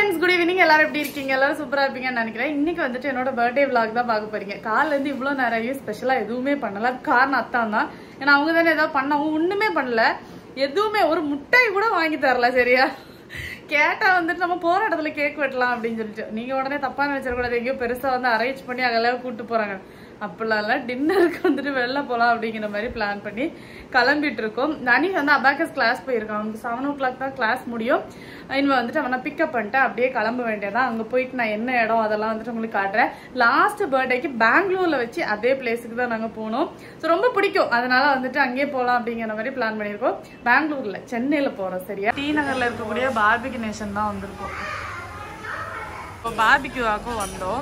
Friends good evening எல்லாரும் எப்படி இருக்கீங்க எல்லாரும் சூப்பரா இருப்பீங்கன்னு நினைக்கிறேன் இன்னைக்கு வந்துட்டு என்னோட பர்த்டே vlog தான் பார்க்க போறீங்க காலைல இருந்து இவ்வளவு நிறைய ஸ்பெஷலா எதுவுமே பண்ணல அதுக்கு காரணம் அத்தான் தான் ஏன்னா அவங்க தானே ஏதாவது பண்ணாங்க ஒண்ணுமே பண்ணல எதுவுமே ஒரு முட்டாய் கூட வாங்கி தரல சரியா கேட்டா வந்துட்டு நம்ம போற இடத்துல கேக் வெட்டலாம் அப்படின்னு சொல்லிட்டு நீங்க உடனே தப்பா நினைச்சிடக்கூடாது எங்கேயோ பெருசா வந்து அரேஞ்ச் பண்ணி அங்கெல்லாம் கூட்டு போறாங்க அப்படிலாம் இல்லை டின்னருக்கு வந்துட்டு வெளில போகலாம் அப்படிங்கிற மாதிரி பிளான் பண்ணி கிளம்பிட்டு இருக்கோம் அனீஷ் வந்து அபாக்கஸ் கிளாஸ் போயிருக்கான் அவனுக்கு செவன் ஓ கிளாக் தான் கிளாஸ் முடியும் இனிமே வந்துட்டு அவனை பிக்கப் பண்ணிட்டு அப்படியே கிளம்ப வேண்டியதான் அங்கே போயிட்டு நான் என்ன இடம் அதெல்லாம் வந்துட்டு உங்களுக்கு காட்டுறேன் லாஸ்ட் பர்த்டேக்கு பெங்களூர்ல வச்சு அதே பிளேஸுக்கு தான் நாங்கள் போனோம் ஸோ ரொம்ப பிடிக்கும் அதனால வந்துட்டு அங்கேயே போகலாம் அப்படிங்கிற மாதிரி பிளான் பண்ணியிருக்கோம் பெங்களூர்ல சென்னையில போகிறோம் சரியா டி நகர்ல இருக்கக்கூடிய பார்பிக்கு நேஷன் தான் வந்திருக்கோம் இப்போ பார்பிக்யூவாக்கும் வந்தோம்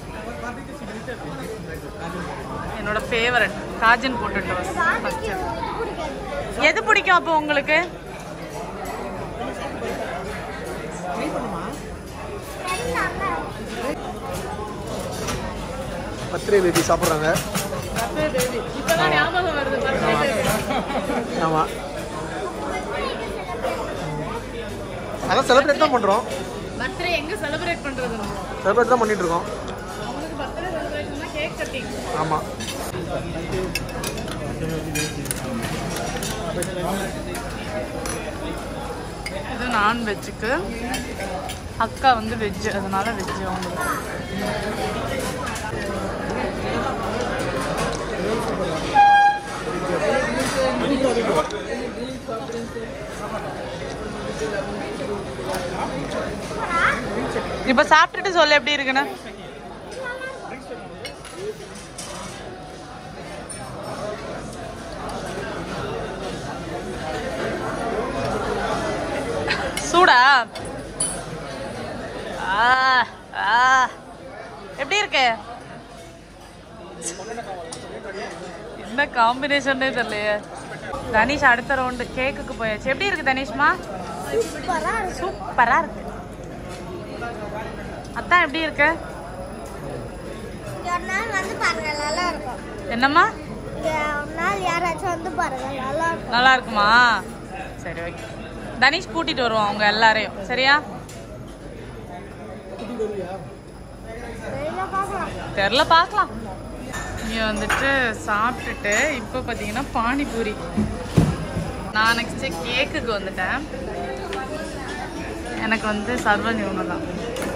என்னோட ஃபேவரட் காஜன் போட்டுட்டு ஃபர்ஸ்ட் எது பிடிக்கும் அப்போ உங்களுக்கு பர்த்டே பேபி சாப்பிட்றாங்க இப்பதான் ஞாபகம் வருது ஆமாம் அதான் செலிப்ரேட் தான் பண்ணுறோம் பர்த்டே எங்க செலிப்ரேட் பண்றது நம்ம செலிப்ரேட் தான் பண்ணிட்டு இருக்கோம் அவங்களுக்கு பர்த்டே செலிப்ரேஷன்னா கேக் கட்டிங் ஆமாம் இது நான்வெஜ்ஜுக்கு அக்கா வந்து வெஜ் அதனால வெஜ் அவங்களுக்கு இப்ப சாப்பிட்டுட்டு சொல்லு எப்படி இருக்குன்னு சூடா ஆ ஆ எப்படி இருக்கு என்ன காம்பினேஷன்னே தெரியலையே தனிஷ் அடுத்த ரவுண்டு கேக்குக்கு போயாச்சு எப்படி இருக்கு தனிஷ்மா சூப்பரா இருக்கு அத்தான் எப்படி இருக்கு ஒரு நாள் வந்து பாருங்க நல்லா இருக்கும் என்னம்மா இங்க ஒரு நாள் யாராச்சும் வந்து பாருங்க நல்லா இருக்கும் நல்லா இருக்குமா சரி ஓகே தனிஷ் கூட்டிட்டு வருவோம் அவங்க எல்லாரையும் சரியா வெளியில பார்க்கலாம் தெரில பார்க்கலாம் இங்கே வந்துட்டு சாப்பிட்டுட்டு இப்போ பார்த்தீங்கன்னா பானிபூரி நான் நெக்ஸ்ட்டு கேக்குக்கு வந்துட்டேன் எனக்கு வந்து சர்வ நியூனம் தான்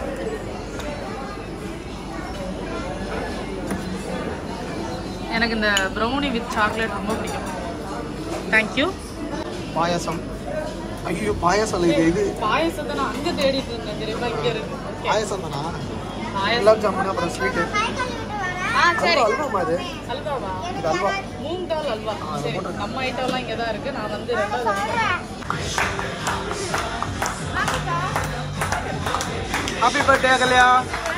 எனக்கு இந்த ப்ரௌனி வித் சாக்லேட் ரொம்ப பிடிக்கும் தேங்க்யூ பாயாசம் ஐயோ பாயாசம் இல்லை இது இது பாயசத்தை நான் அங்கே தேடிட்டு இருந்தேன் தெரியுமா இங்கே இருக்கு பாயாசம் தானா பாயசம் குலாப் ஜாமுன் அப்புறம் ஸ்வீட்டு ஆ சரி அல்வா அல்வாமா இது அல்வாவா இது அல்வா மூங் தால் அல்வா சரி நம்ம ஐட்டம்லாம் இங்கே தான் இருக்கு நான் வந்து ரெண்டாவது ஹாப்பி பர்த்டே கல்யா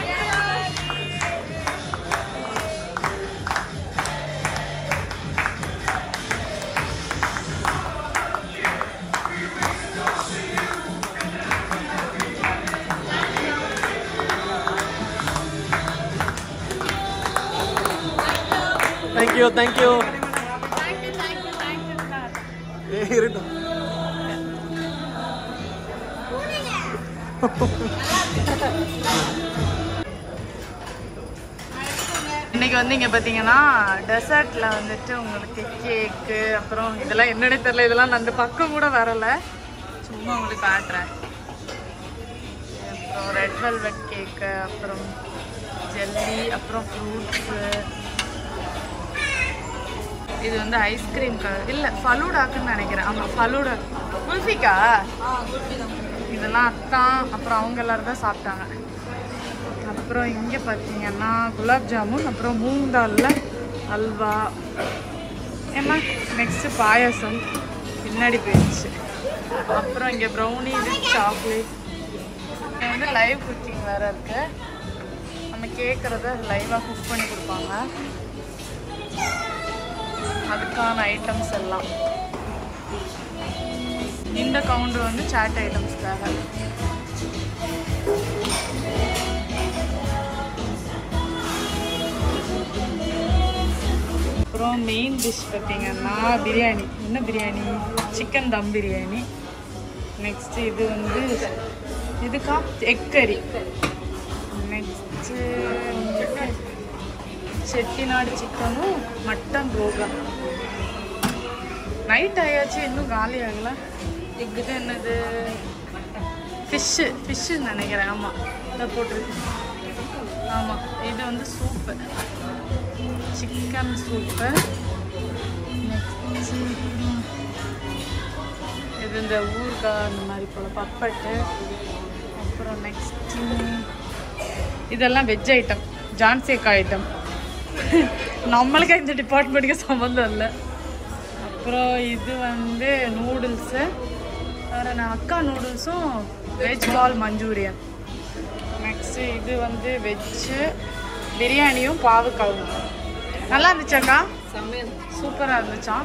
தேங்க்யூ தேங்க்யூ ஏ இருக்கட்டும் இன்னைக்கு வந்து இங்க பாத்தீங்கன்னா டெசர்ட்ல வந்துட்டு உங்களுக்கு கேக்கு அப்புறம் இதெல்லாம் என்னன்னே தெரியல இதெல்லாம் நான் அந்த பக்கம் கூட வரல சும்மா உங்களுக்கு காட்டுறேன் அப்புறம் ரெட் வெல்வெட் கேக்கு அப்புறம் ஜெல்லி அப்புறம் ஃப்ரூட்ஸு இது வந்து ஐஸ்கிரீம் கலர் இல்லை ஃபலூடாக்குன்னு நினைக்கிறேன் ஆமாம் ஃபலூடா குல்ஃபிக்கா இதெல்லாம் அத்தான் அப்புறம் அவங்க எல்லாரும் தான் சாப்பிட்டாங்க அப்புறம் இங்கே பார்த்தீங்கன்னா குலாப் ஜாமுன் அப்புறம் மூங் தாலில் அல்வா ஏன்னா நெக்ஸ்ட்டு பாயாசம் பின்னாடி போயிடுச்சு அப்புறம் இங்கே ப்ரௌனி வித் சாக்லேட் இங்க வந்து லைவ் குக்கிங் வேறு இருக்கு நம்ம கேட்குறத லைவாக குக் பண்ணி கொடுப்பாங்க அதுக்கான ஐட்டம்ஸ் எல்லாம் இந்த கவுண்டர் வந்து சாட் ஐட்டம்ஸ்க்காக அப்புறம் மெயின் டிஷ் பார்த்தீங்கன்னா பிரியாணி என்ன பிரியாணி சிக்கன் தம் பிரியாணி நெக்ஸ்ட் இது வந்து இதுக்கா எக் கறி நெக்ஸ்ட்டு செட்டிநாடு சிக்கனும் மட்டன் ரோகா நைட் ஆயாச்சு இன்னும் காலி ஆகல இது என்னது ஃபிஷ்ஷு ஃபிஷ்ஷுன்னு நினைக்கிறேன் ஆமாம் இதை போட்டிருக்கு ஆமாம் இது வந்து சூப்பு சிக்கன் சூப்பு நெக்ஸ்ட் இது இந்த ஊறுகாய் அந்த மாதிரி போல் பப்பட்டு அப்புறம் நெக்ஸ்ட்டு இதெல்லாம் வெஜ் ஐட்டம் ஜான்சேக்கா ஐட்டம் நம்மளுக்கு இந்த டிபார்ட்மெண்ட்டுக்கு சம்மந்தம் இல்லை அப்புறம் இது வந்து நூடுல்ஸு வேறு நான் அக்கா நூடுல்ஸும் வெஜ் பால் மஞ்சூரியன் நெக்ஸ்ட்டு இது வந்து வெஜ்ஜு பிரியாணியும் பாவுக்காவும் நல்லா இருந்துச்சாக்கா சூப்பராக இருந்துச்சான்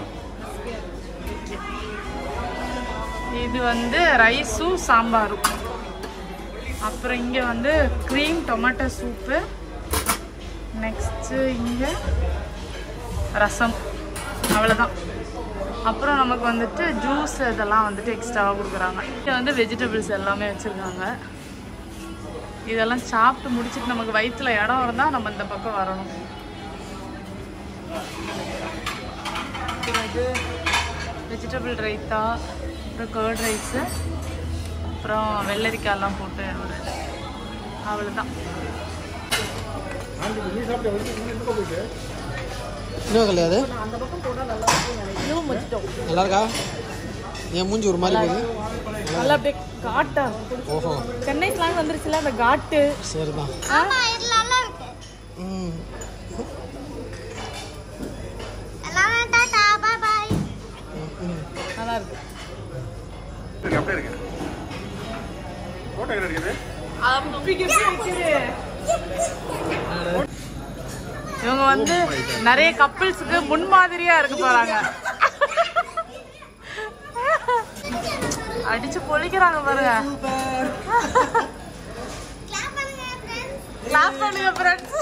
இது வந்து ரைஸும் சாம்பாரும் அப்புறம் இங்கே வந்து க்ரீம் டொமேட்டோ சூப்பு நெக்ஸ்ட்டு இங்கே ரசம் அவ்வளோதான் அப்புறம் நமக்கு வந்துட்டு ஜூஸ் இதெல்லாம் வந்துட்டு எக்ஸ்ட்ராவாக கொடுக்குறாங்க இங்கே வந்து வெஜிடபிள்ஸ் எல்லாமே வச்சுருக்காங்க இதெல்லாம் சாப்பிட்டு முடிச்சுட்டு நமக்கு வயிற்றுல இடம் இருந்தால் நம்ம இந்த பக்கம் வரணும் அப்புறம் இது வெஜிடபிள் ரைத்தா அப்புறம் கர்ட் ரைஸு அப்புறம் வெள்ளரிக்காயெல்லாம் போட்டு ஒரு இது. அவ்வளோதான் இன்னும் கிடையாது இதுவும் வச்சுட்டோம் நல்லா இருக்கா என் மூஞ்சி ஒரு மாதிரி போகுது நல்லா அப்படியே காட்டா ஓஹோ சென்னை ஸ்லாங் வந்துருச்சுல அந்த காட்டு சரிதான் ஆமா இது நல்லா இருக்கு ம் எல்லாரும் டாடா பாய் பாய் ம். நல்லா இருக்கு இருக்கு அப்படியே இருக்கு போட்டோ எங்க இருக்குது இவங்க வந்து நிறைய கப்பிள்ஸுக்கு முன்மாதிரியா இருக்க போறாங்க அடிச்சு பொழிக்கிறாங்க பாருங்க கிளாப் பண்ணுங்க ஃப்ரெண்ட்ஸ் கிளாப் பண்ணுங்க ஃப்ரெண்ட்ஸ்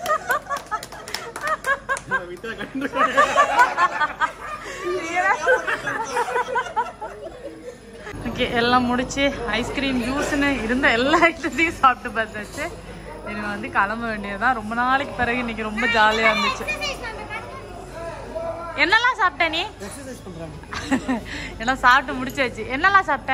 ஓகே எல்லாம் முடிச்சு ஐஸ்கிரீம் ஜூஸ்னு இருந்த எல்லா ஐட்டத்தையும் சாப்பிட்டு பார்த்தாச்சு இனிமே வந்து கிளம்ப வேண்டியதுதான் ரொம்ப நாளைக்கு பிறகு இன்னைக்கு ரொம்ப ஜாலியாக இருந்துச்சு என்னெல்லாம் சாப்பிட்ட நீ எக்ஸசைஸ் பண்ணுறாங்க எல்லாம் சாப்பிட்டு முடிச்சாச்சு என்னெல்லாம் சாப்பிட்ட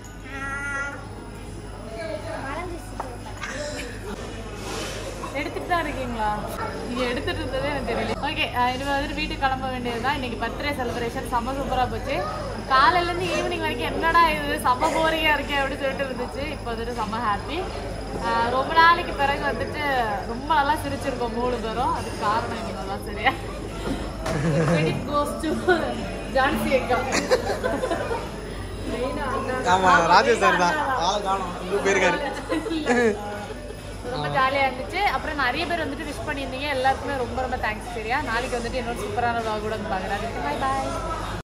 எடுத்துட்டு தான் இருக்கீங்களா நீங்க எடுத்துட்டு இருந்ததே எனக்கு தெரியல ஓகே இனிமே வந்துட்டு வீட்டுக்கு கிளம்ப வேண்டியதுதான் இன்னைக்கு பர்த்டே செலிப்ரேஷன் செம்ம சூப்பரா போச்சு காலையில இருந்து ஈவினிங் வரைக்கும் என்னடா இது செம்ம போரிங்கா இருக்கே அப்படின்னு சொல்லிட்டு இருந்துச்சு இப்போ வந்துட்டு செம்ம ஹாப்பி ரொம்ப நாளைக்கு பிறகு வந்துட்டு ரொம்ப நல்லா சிரிச்சிருக்கோம் மூணு பேரும் அதுக்கு காரணம் இவங்க தான் சரியா கிரெடிட் கோஸ் டு ஜான்சி அக்கா ஆமாம் ராஜேஷ் சார் தான் ஆளை காணும் இங்கே போயிருக்காரு ரொம்ப ஜாலியாக இருந்துச்சு அப்புறம் நிறைய பேர் வந்துட்டு விஷ் பண்ணியிருந்தீங்க எல்லாருக்குமே ரொம்ப ரொம்ப தேங்க்ஸ் சரியா நாளைக்கு வந்துட்டு இன்னொரு சூப்பரான vlog கூட வந்து பார்க்குறேன் பாய் பாய்